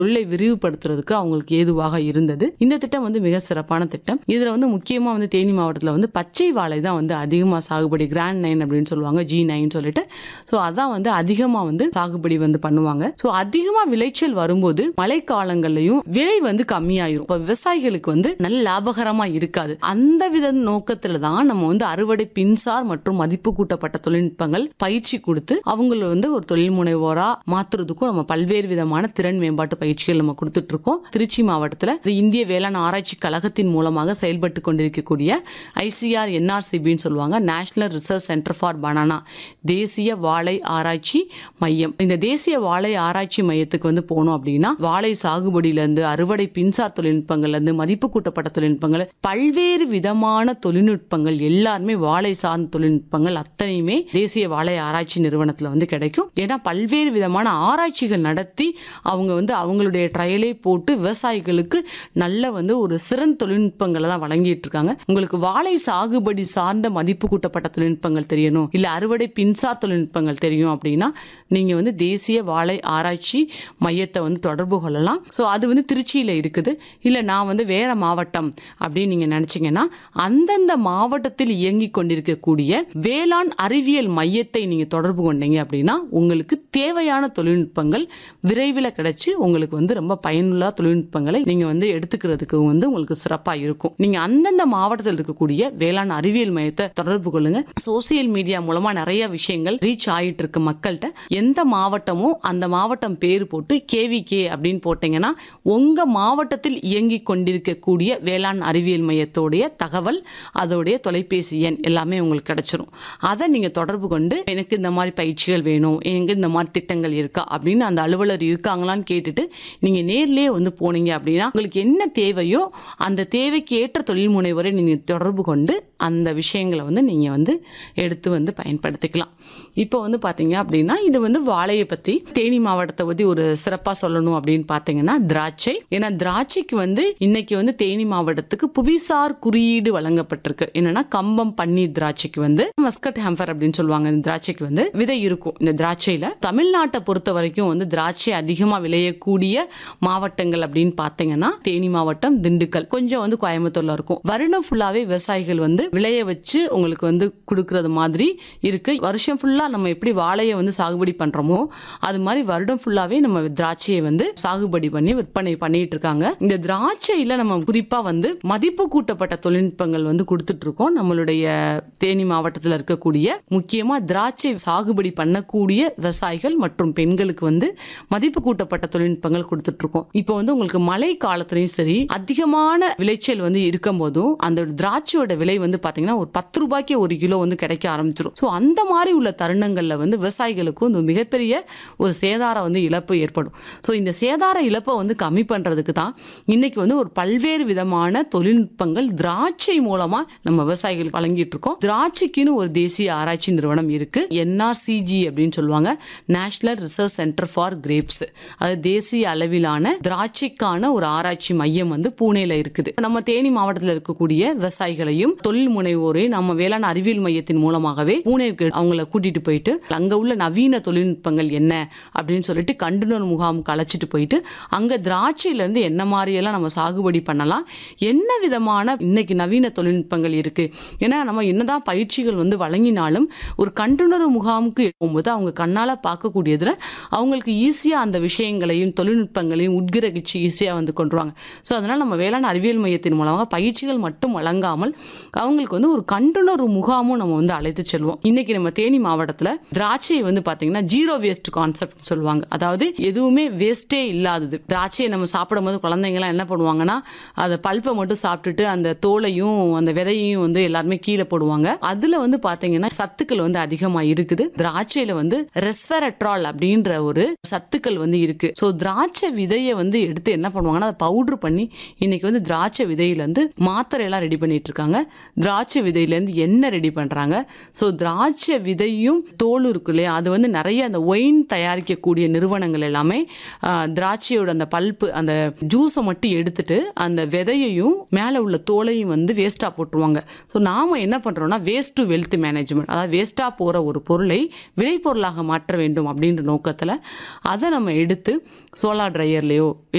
தொழிலை விரிவுபடுத்துறதுக்கு அவங்களுக்கு ஏதுவாக இருந்தது இந்த திட்டம் வந்து மிக சிறப்பான திட்டம் இதுல வந்து முக்கியமா வந்து தேனி மாவட்டத்தில் வந்து பச்சை வாழை தான் வந்து அதிகமாக சாகுபடி கிராண்ட் நைன் அப்படின்னு சொல்லுவாங்க ஜி நைன் சொல்லிட்டு ஸோ அதான் வந்து அதிகமாக வந்து சாகுபடி வந்து பண்ணுவாங்க ஸோ அதிகமாக விளைச்சல் வரும்போது மழை காலங்கள்லையும் விலை வந்து கம்மியாயிரும் இப்போ விவசாயிகளுக்கு வந்து நல்ல லாபகரமா இருக்காது அந்த வித நோக்கத்துல தான் நம்ம வந்து அறுவடை பின்சார் மற்றும் மதிப்பு கூட்டப்பட்ட தொழில்நுட்பங்கள் பயிற்சி கொடுத்து அவங்கள வந்து ஒரு தொழில் முனைவோரா மாத்துறதுக்கும் நம்ம பல்வேறு விதமான திறன் மேம்பாட்டு பயிற்சிகள் நம்ம கொடுத்துட்டு இருக்கோம் திருச்சி மாவட்டத்தில் இது இந்திய வேளாண் ஆராய்ச்சி கழகத்தின் மூலமாக செயல்பட்டு கொண்டிருக்கக்கூடிய ஐசிஆர் என்ஆர்சிபின்னு சொல்லுவாங்க national research centre for banana தேசிய வாழை ஆராய்ச்சி மையம் இந்த தேசிய வாழை ஆராய்ச்சி மையத்துக்கு வந்து போனோம் அப்படின்னா வாழை சாகுபடியில இருந்து அறுவடை பின்சார் தொழில்நுட்பங்கள்ல இருந்து மதிப்பு கூட்டப்பட்ட தொழில்நுட்பங்கள் பல்வேறு விதமான தொழில்நுட்பங்கள் எல்லாருமே வாழை சார்ந்த தொழில்நுட்பங்கள் அத்தனையுமே தேசிய வாழை ஆராய்ச்சி நிறுவனத்துல வந்து கிடைக்கும் ஏன்னா பல்வேறு விதமான ஆராய்ச்சிகள் நடத்தி அவங்க வந்து அவங்களுடைய ட்ரையலே போட்டு விவசாயிகளுக்கு நல்ல வந்து ஒரு சிறந்த தொழில்நுட்பங்களை தான் வழங்கிட்டு இருக்காங்க உங்களுக்கு வாழை சாகுபடி சார்ந்த மதிப்பு கூட்டப்பட்ட தொழில்நுட்பங்கள் தெரியணும் இல்ல அறுவடை பின்சார் தொழில்நுட்பங்கள் தெரியும் அப்படின்னா நீங்க வந்து தேசிய வாழை ஆராய்ச்சி மையத்தை வந்து தொடர்பு கொள்ளலாம் ஸோ அது வந்து திருச்சியில் இருக்குது இல்லை நான் வந்து வேற மாவட்டம் அப்படின்னு நீங்கள் நினச்சிங்கன்னா அந்தந்த மாவட்டத்தில் இயங்கி கொண்டிருக்கக்கூடிய வேளாண் அறிவியல் மையத்தை நீங்கள் தொடர்பு கொண்டீங்க அப்படின்னா உங்களுக்கு தேவையான தொழில்நுட்பங்கள் விரைவில் கிடைச்சி உங்களுக்கு வந்து ரொம்ப பயனுள்ள தொழில்நுட்பங்களை நீங்கள் வந்து எடுத்துக்கிறதுக்கு வந்து உங்களுக்கு சிறப்பாக இருக்கும் நீங்கள் அந்தந்த மாவட்டத்தில் இருக்கக்கூடிய வேளாண் அறிவியல் மையத்தை தொடர்பு கொள்ளுங்க சோசியல் மீடியா மூலமாக நிறைய விஷயங்கள் ரீச் ஆகிட்டு இருக்கு மக்கள்கிட்ட எந்த மாவட்டமோ அந்த மாவட்டம் பேர் போட்டு கேவிகே அப்படின்னு போட்டீங்கன்னா உங்க மாவட்டத்தில் இயங்கி கொண்டிருக்கக்கூடிய வேளாண் அறிவியல் மையத்தோடைய தகவல் அதோடைய தொலைபேசி எண் எல்லாமே உங்களுக்கு கிடைச்சிரும் அதை நீங்க தொடர்பு கொண்டு எனக்கு இந்த மாதிரி பயிற்சிகள் வேணும் எங்க இந்த மாதிரி திட்டங்கள் இருக்கா அப்படின்னு அந்த அலுவலர் இருக்காங்களான்னு கேட்டுட்டு நீங்க நேர்லயே வந்து போனீங்க அப்படின்னா உங்களுக்கு என்ன தேவையோ அந்த தேவைக்கு ஏற்ற தொழில் முனைவரை நீங்க தொடர்பு கொண்டு அந்த விஷயங்களை வந்து நீங்க வந்து எடுத்து வந்து பயன்படுத்திக்கலாம் இப்போ வந்து பாத்தீங்க அப்படின்னா இது வந்து வாழையை பத்தி தேனி மாவட்டத்தை பத்தி ஒரு சிறப்பா சொல்லணும் அப்படின்னு பாத்தீங்கன்னா திராட்சை ஏன்னா திராட்சைக்கு வந்து இன்னைக்கு வந்து தேனி மாவட்டத்துக்கு புவிசார் குறியீடு வழங்கப்பட்டிருக்கு என்னன்னா கம்பம் பன்னீர் திராட்சைக்கு வந்து மஸ்கட் ஹேம்பர் அப்படின்னு சொல்லுவாங்க இந்த திராட்சைக்கு வந்து விதை இருக்கும் இந்த திராட்சையில தமிழ்நாட்டை பொறுத்த வரைக்கும் வந்து திராட்சை அதிகமா விளையக்கூடிய மாவட்டங்கள் அப்படின்னு பாத்தீங்கன்னா தேனி மாவட்டம் திண்டுக்கல் கொஞ்சம் வந்து கோயம்புத்தூர்ல இருக்கும் வருடம் ஃபுல்லாவே விவசாயிகள் வந்து விளைய வச்சு உங்களுக்கு வந்து கொடுக்கறது மாதிரி இருக்கு வருஷம் ஃபுல்லா நம்ம எப்படி வாழையை வந்து சாகுபடி பண்றோமோ அது மாதிரி வருடம் ஃபுல்லாவே நம்ம திராட்சையை வந்து சாகுபடி பண்ணி விற்பனை பண்ணிட்டு இருக்காங்க இந்த திராட்சையில நம்ம குறிப்பா வந்து மதிப்பு கூட்டப்பட்ட தொழில்நுட்பங்கள் வந்து கொடுத்துட்டு இருக்கோம் நம்மளுடைய தேனி மாவட்டத்தில் இருக்கக்கூடிய முக்கியமா திராட்சை சாகுபடி பண்ணக்கூடிய விவசாயிகள் மற்றும் பெண்களுக்கு வந்து மதிப்பு கூட்டப்பட்ட தொழில்நுட்பங்கள் கொடுத்துட்டு இருக்கோம் இப்போ வந்து உங்களுக்கு மழை காலத்துலயும் சரி அதிகமான விளைச்சல் வந்து இருக்கும் போதும் அந்த திராட்சையோட விலை வந்து பாத்தீங்கன்னா ஒரு பத்து ரூபாய்க்கு ஒரு கிலோ வந்து கிடைக்க ஆரம்பிச்சிடும் ஸோ அந்த மாதிரி உள்ள தருணங்கள்ல வந்து விவசாயிகளுக்கும் இந்த மிகப்பெரிய ஒரு சேதார வந்து இழப்பு ஏற்படும் ஸோ இந்த சேதார இழப்பை வந்து கம்மி பண்றதுக்கு தான் இன்னைக்கு வந்து ஒரு பல்வேறு விதமான தொழில்நுட்பங்கள் திராட்சை மூலமா நம்ம விவசாயிகளுக்கு வழங்கிட்டு இருக்கோம் திராட்சைக்குன்னு ஒரு தேசிய ஆராய்ச்சி நிறுவனம் இருக்கு என்ஆர்சிஜி அப்படின்னு சொல்லுவாங்க national research centre for grapes அது தேசிய அளவிலான திராட்சைக்கான ஒரு ஆராய்ச்சி மையம் வந்து பூனேல இருக்குது நம்ம தேனி மாவட்டத்தில் இருக்கக்கூடிய விவசாயிகளையும் தொழில் முனைவோரையும் நம்ம வேளாண் அறிவியல் மையத்தின் மூலமாகவே பூனேவுக்கு அவங்கள கூட்டிட்டு போயிட்டு அங்க உள்ள நவீன தொழில்நுட்பங்கள் என்ன அப்படின்னு சொல்லிட்டு கண்டுணர் முகாமுக்கு அழைச்சிட்டு போயிட்டு அங்க திராட்சையில இருந்து என்ன மாதிரியெல்லாம் நம்ம சாகுபடி பண்ணலாம் என்ன விதமான இன்னைக்கு நவீன தொழில்நுட்பங்கள் இருக்கு ஏன்னா நம்ம என்னதான் பயிற்சிகள் வந்து வழங்கினாலும் ஒரு கண்டுணர்வு முகாமுக்கு போகும்போது அவங்க கண்ணால பார்க்கக்கூடியதுல அவங்களுக்கு ஈஸியா அந்த விஷயங்களையும் தொழில்நுட்பங்களையும் உட்கிரகிச்சு ஈஸியா வந்து கொண்டுருவாங்க ஸோ அதனால நம்ம வேளாண் அறிவியல் மையத்தின் மூலமாக பயிற்சிகள் மட்டும் வழங்காமல் அவங்களுக்கு வந்து ஒரு கண்டுணர்வு முகாமும் நம்ம வந்து அழைத்து செல்வோம் இன்னைக்கு நம்ம தேனி மாவட்டத்தில் திராட்சையை வந்து பாத்தீங்கன்னா ஜீரோ வேஸ்ட் கான்செப்ட் சொல்லுவாங்க அதாவது எதுவுமே வேஸ்டே இல்லாதது திராட்சையை நம்ம சாப்பிடும் போது குழந்தைங்கலாம் என்ன பண்ணுவாங்கன்னா அதை பல்ப்பை மட்டும் சாப்பிட்டுட்டு அந்த தோலையும் அந்த விதையையும் வந்து எல்லாருமே கீழே போடுவாங்க அதுல வந்து பாத்தீங்கன்னா சத்துக்கள் வந்து அதிகமா இருக்குது திராட்சையில வந்து ரெஸ்வெரட்ரால் அப்படின்ற ஒரு சத்துக்கள் வந்து இருக்கு ஸோ திராட்சை விதையை வந்து எடுத்து என்ன பண்ணுவாங்கன்னா அதை பவுடர் பண்ணி இன்னைக்கு வந்து திராட்சை விதையில இருந்து மாத்திரை எல்லாம் ரெடி பண்ணிட்டு இருக்காங்க திராட்சை விதையிலேருந்து எண்ணெய் ரெடி பண்ணுறாங்க ஸோ திராட்சை விதையும் தோல் இருக்கு இல்லையா அது வந்து நிறைய அந்த ஒயின் தயாரிக்கக்கூடிய நிறுவனங்கள் எல்லாமே ஆஹ், திராட்சையோட அந்த பல்ப்பு அந்த ஜூஸை மட்டும் எடுத்துட்டு அந்த விதையையும் மேலே உள்ள தோலையும் வந்து வேஸ்ட்டாக போட்டுருவாங்க ஸோ நாம் என்ன பண்ணுறோம்னா வேஸ்ட் டு வெல்த் மேனேஜ்மெண்ட் அதாவது வேஸ்ட்டாக போகிற ஒரு பொருளை விளைபொருளாக மாற்ற வேண்டும் அப்படின்ற நோக்கத்தில் அதை நம்ம எடுத்து சோலார் ட்ரையர்லேயோ